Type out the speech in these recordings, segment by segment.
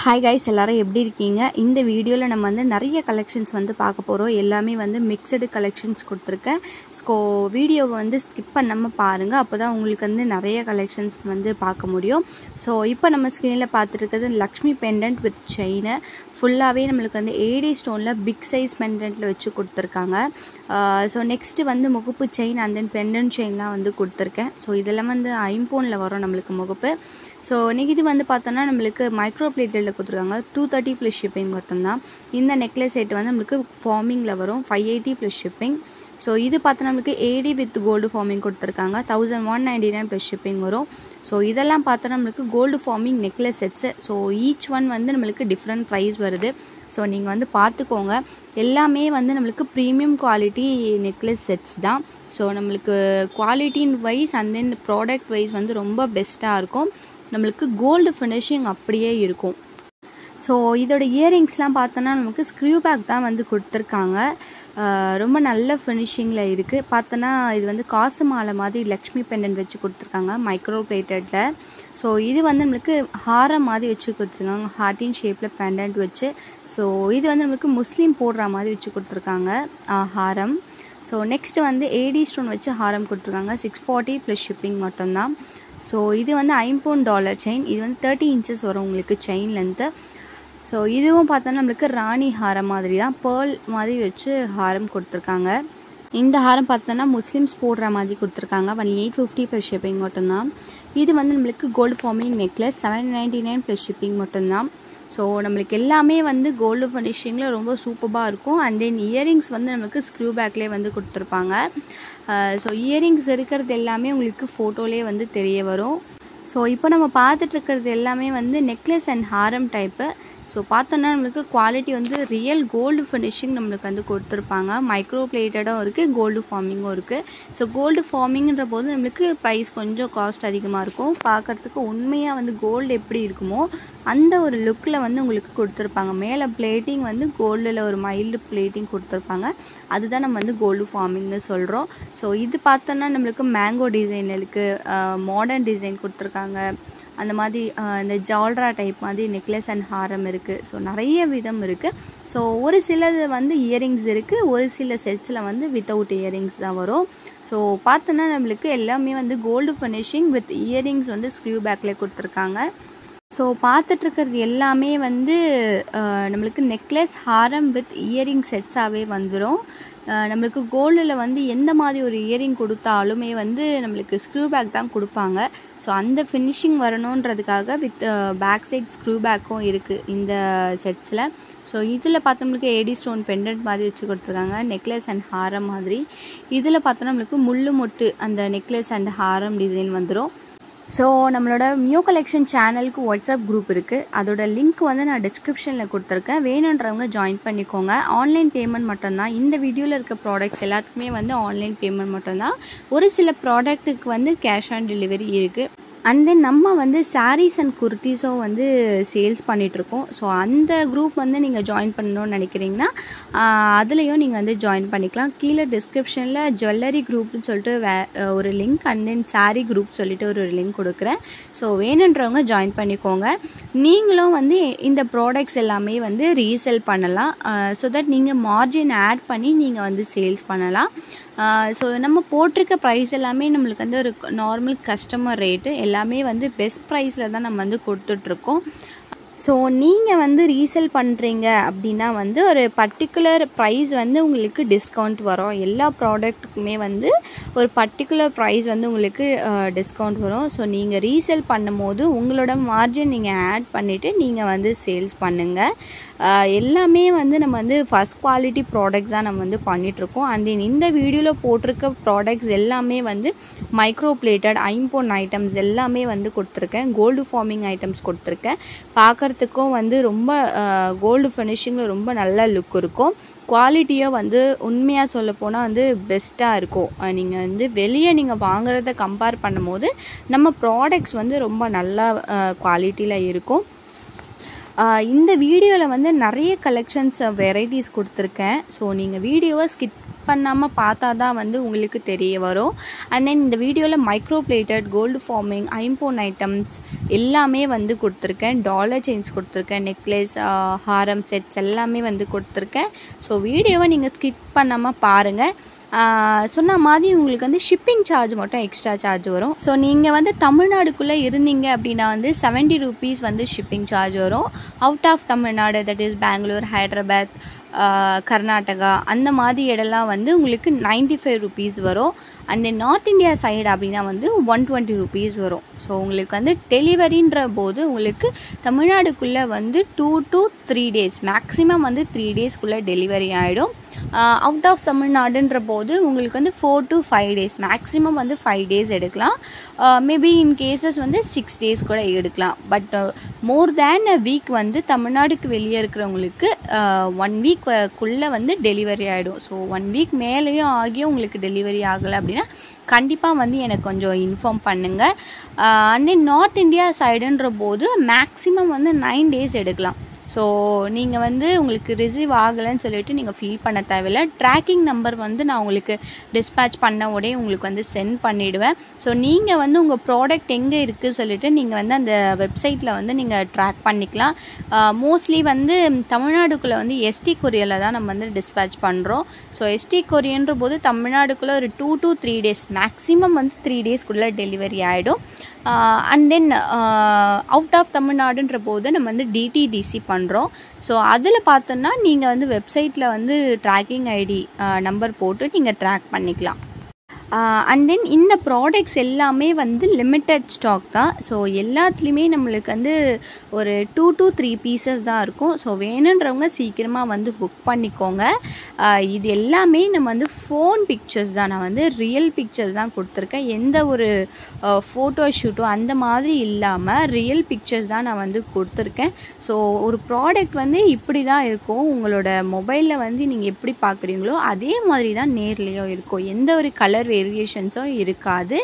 hi guys எல்லாரும் எப்படி இருக்கீங்க இந்த வீடியோவில் நம்ம வந்து நிறைய கலெக்ஷன்ஸ் வந்து பார்க்க போகிறோம் எல்லாமே வந்து மிக்சடு கலெக்ஷன்ஸ் கொடுத்துருக்கேன் ஸோ வீடியோவை வந்து ஸ்கிப் பண்ணாமல் பாருங்கள் அப்போ தான் உங்களுக்கு வந்து நிறைய கலெக்ஷன்ஸ் வந்து பார்க்க முடியும் ஸோ இப்போ நம்ம ஸ்க்ரீனில் பார்த்துருக்கிறது லக்ஷ்மி பெண்டன்ட் வித் செயினை ஃபுல்லாகவே நம்மளுக்கு வந்து ஏடி ஸ்டோனில் பிக் சைஸ் பெண்டன்ட்டில் வச்சு கொடுத்துருக்காங்க ஸோ நெக்ஸ்ட்டு வந்து முகுப்பு செயின் அண்ட் தென் பெண்டன்ட் செயின்லாம் வந்து கொடுத்துருக்கேன் ஸோ இதெல்லாம் வந்து ஐம்போனில் வரும் நம்மளுக்கு முகுப்பு ஸோ இன்றைக்கி இது வந்து பார்த்தோன்னா நம்மளுக்கு மைக்ரோ பிளேட்டில் கொடுத்துருக்காங்க டூ தேர்ட்டி ப்ளஸ் ஷிப்பிங் மட்டும்தான் இந்த நெக்லஸ் செட் வந்து நம்மளுக்கு ஃபார்மிங்கில் வரும் five eighty plus shipping so இது பார்த்தா நம்மளுக்கு ஏடி வித் கோல்டு ஃபார்மிங் கொடுத்துருக்காங்க thousand one ninety nine plus shipping வரும் ஸோ இதெல்லாம் பார்த்தா நம்மளுக்கு gold forming necklace sets so each one வந்து நம்மளுக்கு டிஃப்ரெண்ட் ப்ரைஸ் வருது ஸோ நீங்கள் வந்து பார்த்துக்கோங்க எல்லாமே வந்து நம்மளுக்கு ப்ரீமியம் குவாலிட்டி நெக்லஸ் செட்ஸ் தான் ஸோ நம்மளுக்கு குவாலிட்டின் wise and then product wise வந்து ரொம்ப பெஸ்ட்டாக இருக்கும் நம்மளுக்கு கோல்டு ஃபினிஷிங் அப்படியே இருக்கும் ஸோ இதோட இயரிங்ஸ்லாம் பார்த்தோன்னா நமக்கு ஸ்க்ரூ பேக் தான் வந்து கொடுத்துருக்காங்க ரொம்ப நல்ல ஃபினிஷிங்கில் இருக்குது பார்த்தோன்னா இது வந்து காசு மாலை மாதிரி லக்ஷ்மி பெண்டன்ட் வச்சு கொடுத்துருக்காங்க மைக்ரோ பிளேட்டடில் ஸோ இது வந்து நம்மளுக்கு ஹாரம் மாதிரி வச்சு கொடுத்துருக்காங்க ஹார்ட்டின் ஷேப்பில் பெண்டன்ட் வச்சு ஸோ இது வந்து நம்மளுக்கு முஸ்லீம் போடுற மாதிரி வச்சு கொடுத்துருக்காங்க ஹாரம் ஸோ நெக்ஸ்ட் வந்து ஏடி ஸ்டோன் வச்சு ஹாரம் கொடுத்துருக்காங்க சிக்ஸ் ஃபார்ட்டி ப்ளஸ் ஷிப்பிங் மட்டும்தான் ஸோ இது வந்து ஐம்பவுண்ட் டாலர் செயின் இது வந்து தேர்ட்டி இன்ச்சஸ் வரும் உங்களுக்கு செயின் லென்த்து ஸோ இதுவும் பார்த்தோன்னா நம்மளுக்கு ராணி ஹாரம் மாதிரி தான் பேர்ல் மாதிரி வச்சு ஹாரம் கொடுத்துருக்காங்க இந்த ஹாரம் பார்த்தோன்னா முஸ்லீம்ஸ் போடுற மாதிரி கொடுத்துருக்காங்க one eight fifty plus shipping மட்டும்தான் இது வந்து நம்மளுக்கு gold forming necklace seven ninety nine plus shipping மட்டும்தான் ஸோ நம்மளுக்கு எல்லாமே வந்து கோல்டு ஃபினிஷிங்கில் ரொம்ப சூப்பராக இருக்கும் அண்ட் தென் இயரிங்ஸ் வந்து நம்மளுக்கு ஸ்க்ரூ பேக்லேயே வந்து கொடுத்துருப்பாங்க ஸோ இயரிங்ஸ் இருக்கிறது எல்லாமே உங்களுக்கு ஃபோட்டோலேயே வந்து தெரிய வரும் ஸோ இப்போ நம்ம பார்த்துட்ருக்கிறது எல்லாமே வந்து நெக்லஸ் அண்ட் ஹாரம் டைப்பு ஸோ பார்த்தோன்னா நம்மளுக்கு குவாலிட்டி வந்து ரியல் கோல்டு ஃபினிஷிங் நம்மளுக்கு வந்து கொடுத்துருப்பாங்க மைக்ரோ பிளேட்டடும் இருக்குது கோல்டு ஃபார்மிங்கும் இருக்குது ஸோ கோல்டு ஃபார்மிங்கிற போது நம்மளுக்கு ப்ரைஸ் கொஞ்சம் காஸ்ட் அதிகமாக இருக்கும் பார்க்குறதுக்கு உண்மையாக வந்து கோல்டு எப்படி இருக்குமோ அந்த ஒரு லுக்கில் வந்து உங்களுக்கு கொடுத்துருப்பாங்க மேலே பிளேட்டிங் வந்து கோல்டில் ஒரு மைல்டு பிளேட்டிங் கொடுத்துருப்பாங்க அதுதான் நம்ம வந்து கோல்டு ஃபார்மிங்னு சொல்கிறோம் ஸோ இது பார்த்தோன்னா நம்மளுக்கு மேங்கோ டிசைன் இருக்குது மாடர்ன் டிசைன் கொடுத்துருக்காங்க அந்த மாதிரி இந்த ஜால்ரா டைப் மாதிரி நெக்லஸ் அண்ட் ஹாரம் இருக்குது ஸோ நிறைய விதம் இருக்குது ஸோ ஒரு சிலது வந்து இயரிங்ஸ் இருக்குது ஒரு சில செட்ஸில் வந்து வித்தவுட் இயரிங்ஸ் தான் வரும் ஸோ பார்த்தோன்னா நம்மளுக்கு எல்லாமே வந்து கோல்டு ஃபினிஷிங் வித் இயரிங்ஸ் வந்து ஸ்க்ரூ பேக்கில் கொடுத்துருக்காங்க ஸோ பார்த்துட்ருக்கிறது எல்லாமே வந்து நம்மளுக்கு நெக்லஸ் ஹாரம் வித் இயரிங் செட்ஸாகவே வந்துடும் நம்மளுக்கு கோல்டில் வந்து எந்த மாதிரி ஒரு இயரிங் கொடுத்தாலுமே வந்து நம்மளுக்கு ஸ்க்ரூ பேக் தான் கொடுப்பாங்க ஸோ அந்த ஃபினிஷிங் வரணுன்றதுக்காக வித் பேக் சைட் ஸ்க்ரூ பேக்கும் இருக்குது இந்த செட்ஸில் ஸோ இதில் பார்த்தோம்னுக்கு ஏடி ஸ்டோன் பெண்டன்ட் மாதிரி வச்சு கொடுத்துருக்காங்க நெக்லஸ் அண்ட் ஹாரம் மாதிரி இதில் பார்த்தோன்னா நம்மளுக்கு முள்ளு மொட்டு அந்த நெக்லஸ் அண்ட் ஹாரம் டிசைன் வந்துடும் ஸோ நம்மளோட மியூ கலெக்ஷன் சேனலுக்கு வாட்ஸ்அப் குரூப் இருக்குது அதோட லிங்க் வந்து நான் டிஸ்கிரிப்ஷனில் கொடுத்துருக்கேன் வேணுன்றவங்க ஜாயின் பண்ணிக்கோங்க ஆன்லைன் பேமெண்ட் மட்டும்தான் இந்த வீடியோவில் இருக்க ப்ராடக்ட்ஸ் எல்லாத்துக்குமே வந்து ஆன்லைன் பேமெண்ட் மட்டும்தான் ஒரு சில ப்ராடக்ட்டுக்கு வந்து கேஷ் ஆன் டெலிவரி இருக்குது அண்ட் தென் நம்ம வந்து சாரீஸ் அண்ட் குர்த்திஸும் வந்து சேல்ஸ் பண்ணிகிட்ருக்கோம் ஸோ அந்த குரூப் வந்து நீங்கள் ஜாயின் பண்ணணும்னு நினைக்கிறீங்கன்னா அதுலேயும் நீங்கள் வந்து ஜாயின் பண்ணிக்கலாம் கீழே டிஸ்கிரிப்ஷனில் ஜுவல்லரி குரூப்னு சொல்லிட்டு வே ஒரு link and then sari group சொல்லிட்டு ஒரு லிங்க் கொடுக்குறேன் ஸோ வேணுன்றவங்க ஜாயின் பண்ணிக்கோங்க நீங்களும் வந்து இந்த ப்ராடக்ட்ஸ் எல்லாமே வந்து ரீசேல் பண்ணலாம் ஸோ தட் நீங்கள் மார்ஜின் ஆட் பண்ணி நீங்கள் வந்து சேல்ஸ் பண்ணலாம் ஸோ நம்ம போட்டிருக்க ப்ரைஸ் எல்லாமே நம்மளுக்கு வந்து ஒரு நார்மல் கஸ்டமர் ரேட்டு எல்லாமே வந்து பெஸ்ட் ப்ரைஸில் தான் நம்ம வந்து கொடுத்துட்ருக்கோம் ஸோ நீங்கள் வந்து ரீசேல் பண்ணுறீங்க அப்படின்னா வந்து ஒரு பர்டிகுலர் ப்ரைஸ் வந்து உங்களுக்கு டிஸ்கவுண்ட் வரும் எல்லா ப்ராடக்ட்டுக்குமே வந்து ஒரு பர்டிகுலர் ப்ரைஸ் வந்து உங்களுக்கு டிஸ்கவுண்ட் வரும் ஸோ நீங்கள் ரீசேல் பண்ணும்போது உங்களோட மார்ஜின் நீங்கள் ஆட் பண்ணிவிட்டு நீங்கள் வந்து சேல்ஸ் பண்ணுங்கள் எல்லாமே வந்து நம்ம வந்து ஃபஸ்ட் குவாலிட்டி ப்ராடக்ட்ஸ் தான் நம்ம வந்து பண்ணிகிட்ருக்கோம் அண்ட் தென் இந்த வீடியோவில் போட்டிருக்க ப்ராடக்ட்ஸ் எல்லாமே வந்து மைக்ரோ பிளேட்டட் ஐம்போன் ஐட்டம்ஸ் எல்லாமே வந்து கொடுத்துருக்கேன் கோல்டு ஃபார்மிங் ஐட்டம்ஸ் கொடுத்துருக்கேன் பார்க்குறதுக்கும் வந்து ரொம்ப கோல்டு ஃபினிஷிங்கில் ரொம்ப நல்ல லுக் இருக்கும் குவாலிட்டியும் வந்து உண்மையாக சொல்ல போனால் வந்து பெஸ்ட்டாக இருக்கும் நீங்கள் வந்து வெளியே நீங்கள் வாங்குறத கம்பேர் பண்ணும்போது நம்ம ப்ராடக்ட்ஸ் வந்து ரொம்ப நல்ல குவாலிட்டியில் இருக்கும் இந்த வீடியோவில் வந்து நிறைய கலெக்ஷன்ஸ் வெரைட்டிஸ் கொடுத்துருக்கேன் ஸோ நீங்கள் வீடியோவை ஸ்கிப் பண்ணாமல் பார்த்தா தான் வந்து உங்களுக்கு தெரிய வரும் அண்ட் தென் இந்த வீடியோவில் மைக்ரோ பிளேட்டட் கோல்டு ஃபார்மிங் ஐம்போன் ஐட்டம்ஸ் எல்லாமே வந்து கொடுத்துருக்கேன் டாலர் செயின்ஸ் கொடுத்துருக்கேன் நெக்லஸ் ஹாரம் செட்ஸ் எல்லாமே வந்து கொடுத்துருக்கேன் ஸோ வீடியோவை நீங்கள் ஸ்கிப் பண்ணாமல் பாருங்கள் சொன்ன மாதிரி உங்களுக்கு வந்து ஷிப்பிங் சார்ஜ் மட்டும் எக்ஸ்ட்ரா சார்ஜ் வரும் ஸோ நீங்கள் வந்து தமிழ்நாடுக்குள்ளே இருந்தீங்க அப்படின்னா வந்து செவன்ட்டி ருபீஸ் வந்து ஷிப்பிங் சார்ஜ் வரும் out of Tamil Nadu that is Bangalore Hyderabad Karnataka அந்த மாதிரி இடம்லாம் வந்து உங்களுக்கு நைன்ட்டி ஃபைவ் ருபீஸ் வரும் and then north India side அப்படின்னா வந்து ஒன் டுவெண்ட்டி ருபீஸ் வரும் ஸோ உங்களுக்கு வந்து டெலிவரின்ற போது உங்களுக்கு தமிழ்நாடுக்குள்ளே வந்து two to three days maximum வந்து த்ரீ டேஸ்க்குள்ளே டெலிவரி ஆகிடும் அவுட் ஆஃப் தமிழ்நாடுன்ற போது உங்களுக்கு வந்து four to five days maximum வந்து ஃபைவ் டேஸ் எடுக்கலாம் மேபி இன் கேசஸ் வந்து சிக்ஸ் டேஸ் கூட எடுக்கலாம் but more than a week வந்து தமிழ்நாடுக்கு வெளியே இருக்கிறவங்களுக்கு ஒன் வீக்குள்ளே வந்து டெலிவரி ஆகிடும் ஸோ ஒன் வீக் மேலேயும் ஆகியும் உங்களுக்கு டெலிவரி ஆகலை அப்படின்னா கண்டிப்பாக வந்து எனக்கு கொஞ்சம் இன்ஃபார்ம் பண்ணுங்கள் அண்ட் தென் நார்த் இந்தியா சைடுன்ற போது மேக்ஸிமம் வந்து நைன் டேஸ் எடுக்கலாம் ஸோ நீங்கள் வந்து உங்களுக்கு ரிசீவ் ஆகலைன்னு சொல்லிட்டு நீங்கள் ஃபீல் பண்ண தேவையில்ல ட்ராக்கிங் நம்பர் வந்து நான் உங்களுக்கு டிஸ்பேச் பண்ண உடனே உங்களுக்கு வந்து சென்ட் பண்ணிவிடுவேன் ஸோ நீங்கள் வந்து உங்கள் ப்ராடக்ட் எங்கே இருக்குது சொல்லிட்டு நீங்கள் வந்து அந்த வெப்சைட்டில் வந்து நீங்கள் ட்ராக் பண்ணிக்கலாம் மோஸ்ட்லி வந்து தமிழ்நாடுக்குள்ளே வந்து எஸ்டி கொரியரில் தான் நம்ம வந்து டிஸ்பேச் பண்ணுறோம் ஸோ எஸ்டி கொரியன்ற போது தமிழ்நாடுக்குள்ளே ஒரு two to three days maximum வந்து த்ரீ டேஸ்க்குள்ளே டெலிவரி ஆகிடும் அண்ட் தென் அவுட் ஆஃப் தமிழ்நாடுன்ற போது நம்ம வந்து டிடிடிசி பண்ணுறோம் ஸோ அதில் பார்த்தோன்னா நீங்கள் வந்து வெப்சைட்டில் வந்து ட்ராக்கிங் ஐடி நம்பர் போட்டு நீங்கள் ட்ராக் பண்ணிக்கலாம் அண்ட் தென் இந்த ப்ராடக்ட்ஸ் எல்லாமே வந்து லிமிட்டட் ஸ்டாக் தான் ஸோ எல்லாத்துலேயுமே நம்மளுக்கு வந்து ஒரு டூ டு த்ரீ பீசஸ் தான் இருக்கும் ஸோ வேணுன்றவங்க சீக்கிரமாக வந்து புக் பண்ணிக்கோங்க இது எல்லாமே நம்ம வந்து ஃபோன் பிக்சர்ஸ் தான் நான் வந்து ரியல் பிக்சர்ஸ் தான் கொடுத்துருக்கேன் எந்த ஒரு ஃபோட்டோ ஷூட்டோ அந்த மாதிரி இல்லாமல் ரியல் பிக்சர்ஸ் தான் நான் வந்து கொடுத்துருக்கேன் ஸோ ஒரு ப்ராடக்ட் வந்து இப்படி தான் இருக்கும் உங்களோட மொபைலில் வந்து நீங்கள் எப்படி பார்க்குறீங்களோ அதே மாதிரி தான் நேர்லேயும் இருக்கும் எந்த ஒரு கலர் வேரியேஷன்ஸும் இருக்காது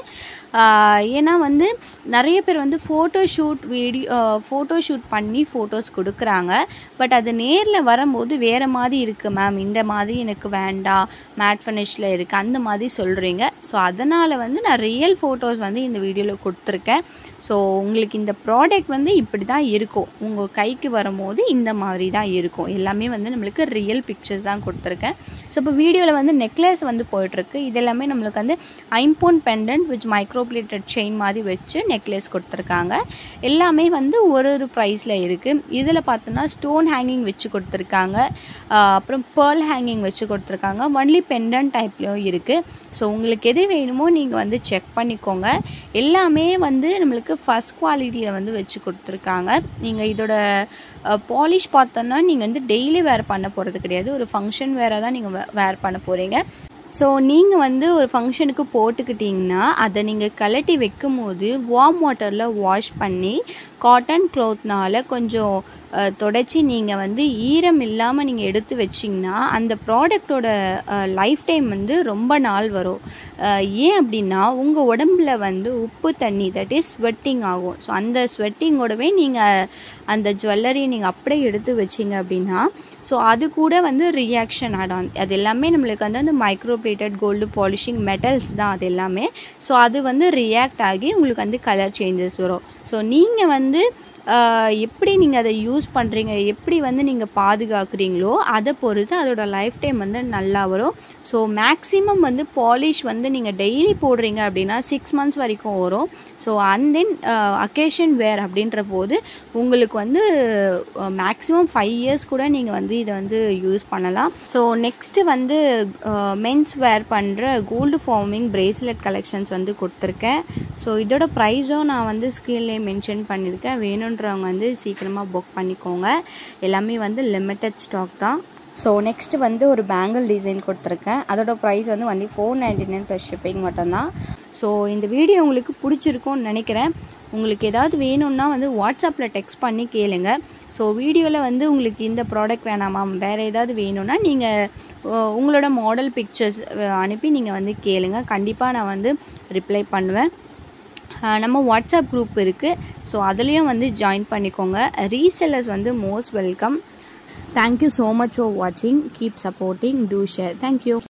ஏன்னா வந்து நிறைய பேர் வந்து photo shoot video photo shoot பண்ணி ஃபோட்டோஸ் கொடுக்குறாங்க பட் அது நேரில் வரும்போது வேறு மாதிரி இருக்குது மேம் இந்த மாதிரி எனக்கு வேண்டாம் மேட் ஃபினிஷில் இருக்குது அந்த மாதிரி சொல்கிறீங்க ஸோ அதனால் வந்து நான் ரியல் ஃபோட்டோஸ் வந்து இந்த வீடியோவில் கொடுத்துருக்கேன் ஸோ உங்களுக்கு இந்த ப்ராடக்ட் வந்து இப்படி தான் இருக்கும் உங்கள் கைக்கு வரும்போது இந்த மாதிரி தான் இருக்கும் எல்லாமே வந்து நம்மளுக்கு ரியல் பிக்சர்ஸ் தான் கொடுத்துருக்கேன் ஸோ இப்போ வீடியோவில் வந்து நெக்லஸ் வந்து போயிட்டுருக்கு இது எல்லாமே நம்மளுக்கு வந்து ஐம்போன் பெண்டன்ட் விச் மைக்ரோப்ளேட்டட் செயின் மாதிரி வச்சு நெக்லஸ் கொடுத்துருக்காங்க எல்லாமே வந்து ஒரு ஒரு ப்ரைஸில் இருக்குது இதில் பார்த்தோன்னா ஸ்டோன் ஹேங்கிங் வச்சு கொடுத்துருக்காங்க அப்புறம் பேர்ல் ஹேங்கிங் வச்சு கொடுத்துருக்காங்க ஒன்லி பெண்டன்ட் டைப்லேயும் இருக்குது ஸோ உங்களுக்கு எது வேணுமோ நீங்கள் வந்து செக் பண்ணிக்கோங்க எல்லாமே வந்து நம்மளுக்கு ஃபஸ்ட் குவாலிட்டியில் வந்து வச்சு கொடுத்துருக்காங்க நீங்கள் இதோட பாலிஷ் பார்த்தோன்னா நீங்கள் வந்து டெய்லி வேர் பண்ண போகிறது கிடையாது ஒரு ஃபங்க்ஷன் வேறு தான் நீங்கள் வேர் பண்ண போகிறீங்க ஸோ நீங்கள் வந்து ஒரு ஃபங்க்ஷனுக்கு போட்டுக்கிட்டிங்கன்னா அதை நீங்கள் கலட்டி வைக்கும் போது வார்ம் வாட்டரில் வாஷ் பண்ணி காட்டன் க்ளாத்னால் கொஞ்சம் தொடச்சி நீங்கள் வந்து ஈரம் இல்லாமல் நீங்கள் எடுத்து வச்சிங்கன்னா அந்த ப்ராடக்டோட லைஃப் டைம் வந்து ரொம்ப நாள் வரும் ஏன் அப்படின்னா உங்கள் உடம்புல வந்து உப்பு தண்ணி தட் இஸ் ஸ்வெட்டிங் ஆகும் ஸோ அந்த ஸ்வெட்டிங்கோடவே நீங்கள் அந்த ஜுவல்லரி நீங்கள் அப்படியே எடுத்து வச்சிங்க அப்படின்னா ஸோ அது கூட வந்து ரியாக்ஷன் ஆடும் அது எல்லாமே நம்மளுக்கு வந்து அந்த மைக்ரோப்ளேட்டட் கோல்டு பாலிஷிங் மெட்டல்ஸ் தான் அது எல்லாமே ஸோ அது வந்து ரியாக்ட் ஆகி உங்களுக்கு வந்து கலர் சேஞ்சஸ் வரும் ஸோ நீங்கள் வந்து எப்படி நீங்கள் அதை யூஸ் பண்ணுறீங்க எப்படி வந்து நீங்கள் பாதுகாக்கிறீங்களோ அதை பொறுத்து அதோட லைஃப் டைம் வந்து நல்லா வரும் ஸோ மேக்ஸிமம் வந்து பாலிஷ் வந்து நீங்கள் டெய்லி போடுறீங்க அப்படின்னா சிக்ஸ் மந்த்ஸ் வரைக்கும் வரும் so and then occasion wear அப்படின்ற போது உங்களுக்கு வந்து மேக்ஸிமம் ஃபைவ் இயர்ஸ் கூட நீங்கள் வந்து இதை வந்து யூஸ் பண்ணலாம் ஸோ நெக்ஸ்ட்டு வந்து மென்ஸ் வேர் பண்ணுற கோல்டு ஃபார்மிங் பிரேஸ்லெட் கலெக்ஷன்ஸ் வந்து கொடுத்துருக்கேன் ஸோ இதோட ப்ரைஸும் நான் வந்து ஸ்க்ரீன்லேயே மென்ஷன் பண்ணியிருக்கேன் வேணுன்றவங்க வந்து சீக்கிரமாக புக் பண்ணிக்கோங்க எல்லாமே வந்து லிமிட்டட் ஸ்டாக் தான் ஸோ நெக்ஸ்ட்டு வந்து ஒரு பேங்கிள் டிசைன் கொடுத்துருக்கேன் அதோட ப்ரைஸ் வந்து only four ninety nine plus shipping மட்டும்தான் ஸோ இந்த வீடியோ உங்களுக்கு பிடிச்சிருக்கும்னு நினைக்கிறேன் உங்களுக்கு ஏதாவது வேணும்னா வந்து வாட்ஸ்அப்பில் டெக்ஸ்ட் பண்ணி கேளுங்க ஸோ வீடியோவில் வந்து உங்களுக்கு இந்த ப்ராடக்ட் வேணாமா வேறு ஏதாவது வேணும்னா நீங்கள் உங்களோட மாடல் பிக்சர்ஸ் அனுப்பி நீங்கள் வந்து கேளுங்க கண்டிப்பாக நான் வந்து ரிப்ளை பண்ணுவேன் நம்ம வாட்ஸ்அப் குரூப் இருக்குது ஸோ அதுலேயும் வந்து ஜாயின் பண்ணிக்கோங்க ரீசெல்லர்ஸ் வந்து most welcome thank you so much for வாட்சிங் keep supporting do share thank you